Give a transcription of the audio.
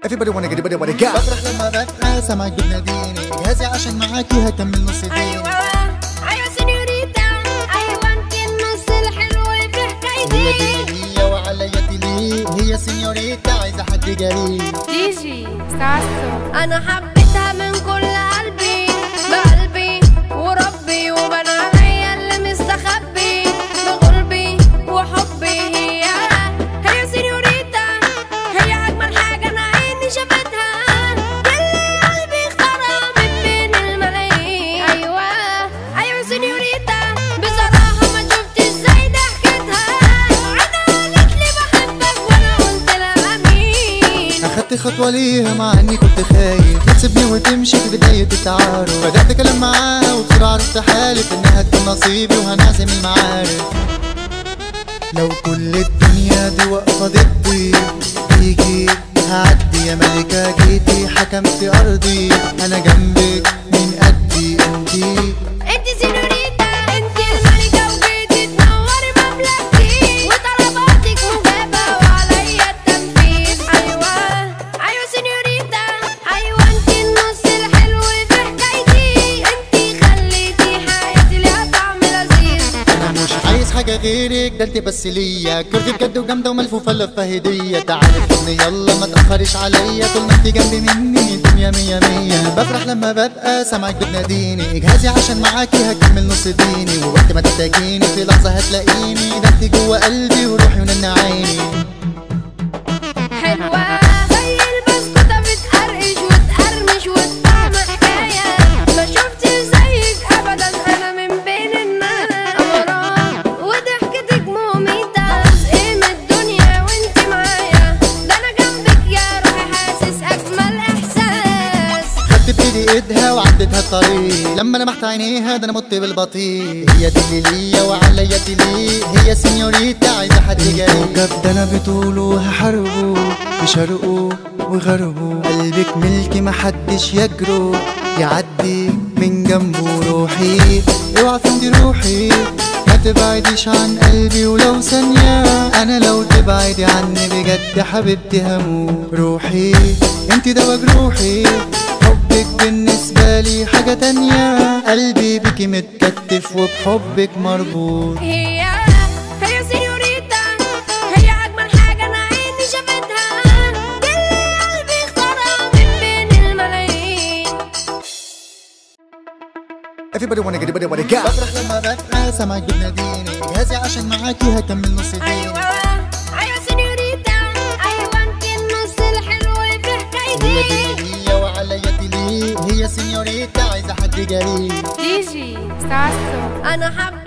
Everybody wanna get it, everybody wanna go بفرح لما ببقى سامعك بتناديني جهازي عشان معاكي هكمل نص ديني ايوه ايوه سينيوريتا ايوه انت النص الحلو في هي حكايتي دي ليا وعليا لي هي سينيوريتا عايزة حد جريء ديجي ساسو انا حبيتها من كل قلبي بقلبي وربي وبنا هي اللي مستخبي بقلبي وحبي هي هي سينيوريتا هي اجمل حاجه انا عيني شافتها اللي قلبي اختارها من بين الملايين ايوه ايوه سينيوريتا بصراحه ما شفت ازاي ضحكتها انا قالت لي بحبك وانا قلت لها امين اخدت خطوة ليها مع اني كنت خايف لا تسيبني وتمشي في بداية التعارف بدأت اتكلم معاها وبسرعة عرفت حالف انها تكون نصيبي وهنعزم المعارف لو كل الدنيا دي واقفة ضدي تيجي هعدي يا ملكة جيتي حكمتي ارضي انا جنبك من قدي انتي انت سينوريتا انت الملكة وجيتي تنوري مملكتي وطلباتك مجابة وعليا التنفيذ ايوه ايوه سينوريتا ايوه انت النص الحلو في حكايتي انت خليتي حياتي ليها طعم لذيذ انا مش عايز حاجه غيرك ده انت بس ليا كرتي بجد وجامده وملفوفه لفه هديه تعالي خدني يلا ما تاخرش عليا طول ما انت جنبي مني الدنيا مية مية بفرح لما ببقى سامعك بتناديني اجهزي عشان معاكي هكمل نص ديني ووقت ما تحتاجيني في لحظه هتلاقيني ده انت جوه قلبي وروحي ونن عيني حلوة زي البسكوتة بتقرقش وتقرمش والطعم حكاية ما شفت زيك أبدا أنا من بين الناس أمراض وضحكتك مميتة رزق من الدنيا وانت معايا ده أنا جنبك يا روحي حاسس أجمل إحساس خدت بايدي ايدها وعدتها الطريق لما لمحت عينيها ده انا مت بالبطيء هي دي اللي ليا وعليا دي ليه هي سينيوريتا عايزه حد جريء الكوكب ده انا بطوله هحاربه بشرقه وغربه قلبك ملكي محدش يجرؤ يعدي من جنبه روحي اوعى تمدي روحي ما تبعديش عن قلبي ولو ثانية أنا لو تبعدي عني بجد حبيبتي هموت روحي انت دوا جروحي حبك بالنسبة لي حاجة تانية قلبي بيكي متكتف وبحبك مربوط هي هي سينيوريتا هي أجمل حاجة أنا عيني شافتها اللي قلبي اختارها من بين الملايين Everybody wanna get it, everybody wanna go بفرح لما ببقى سامعك بتناديني جهازي عشان معاكي هكمل نص ديني ايوه ايوه سينيوريتا ايوه انت النص الحلو في هي حكايتي دي ليا وعليا لي هي سينيوريتا عايزة حد جريء ديجي ساسو انا حب